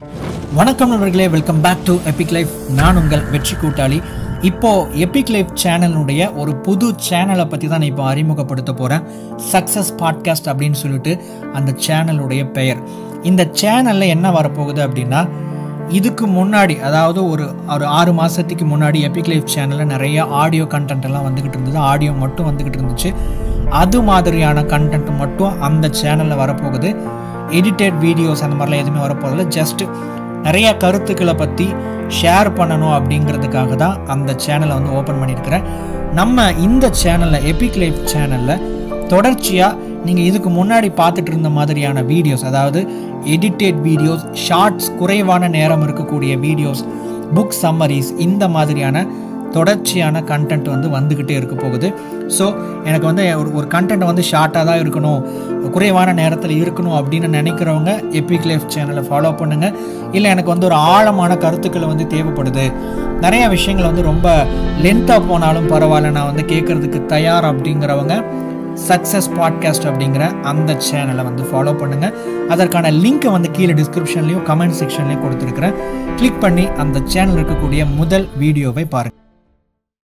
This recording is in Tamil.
வணக்கம் நண்பர்களே welcome back to Epic Life நான் உங்கள் வெற்றி கூட்டாளி இப்போ எபிக் லைஃப் சேனலுடைய ஒரு புது சேனலை பற்றி தான் நான் இப்போ அறிமுகப்படுத்த போகிறேன் சக்ஸஸ் பாட்காஸ்ட் அப்படின்னு சொல்லிட்டு அந்த சேனலுடைய பெயர் இந்த சேனலில் என்ன வரப்போகுது அப்படின்னா இதுக்கு முன்னாடி அதாவது ஒரு ஒரு ஆறு மாதத்துக்கு முன்னாடி எபிக் லைஃப் சேனலில் நிறைய ஆடியோ கண்டென்ட் எல்லாம் வந்துக்கிட்டு இருந்தது ஆடியோ மட்டும் வந்துக்கிட்டு இருந்துச்சு அது மாதிரியான கண்டென்ட் மட்டும் அந்த சேனலில் வரப்போகுது எடிட்டட் வீடியோஸ் அந்த மாதிரிலாம் எதுவுமே வரப்போதில்ல ஜஸ்ட் நிறைய கருத்துக்களை பற்றி ஷேர் பண்ணணும் அப்படிங்கிறதுக்காக தான் அந்த சேனலை வந்து ஓப்பன் பண்ணியிருக்கிறேன் நம்ம இந்த சேனலில் எபிக் லைஃப் சேனலில் தொடர்ச்சியாக நீங்கள் இதுக்கு முன்னாடி பார்த்துட்டு இருந்த மாதிரியான வீடியோஸ் அதாவது எடிட்டட் வீடியோஸ் ஷார்ட்ஸ் குறைவான நேரம் இருக்கக்கூடிய வீடியோஸ் புக் சம்மரிஸ் இந்த மாதிரியான தொடர்ச்சியான கண்டென்ட் வந்து வந்துக்கிட்டே இருக்க போகுது ஸோ எனக்கு வந்து ஒரு ஒரு கண்டென்ட் வந்து ஷார்ட்டாக தான் இருக்கணும் குறைவான நேரத்தில் இருக்கணும் அப்படின்னு நினைக்கிறவங்க எபிக் லைஃப் சேனலை ஃபாலோ பண்ணுங்கள் இல்லை எனக்கு வந்து ஒரு ஆழமான கருத்துக்களை வந்து தேவைப்படுது நிறைய விஷயங்கள் வந்து ரொம்ப லென்த்தாக போனாலும் பரவாயில்ல நான் வந்து கேட்குறதுக்கு தயார் அப்படிங்கிறவங்க சக்ஸஸ் பாட்காஸ்ட் அப்படிங்கிற அந்த சேனலை வந்து ஃபாலோ பண்ணுங்கள் அதற்கான லிங்க்கை வந்து கீழே டிஸ்கிரிப்ஷன்லேயும் கமெண்ட் செக்ஷன்லேயும் கொடுத்துருக்குறேன் கிளிக் பண்ணி அந்த சேனல் இருக்கக்கூடிய முதல் வீடியோவை பாருங்கள்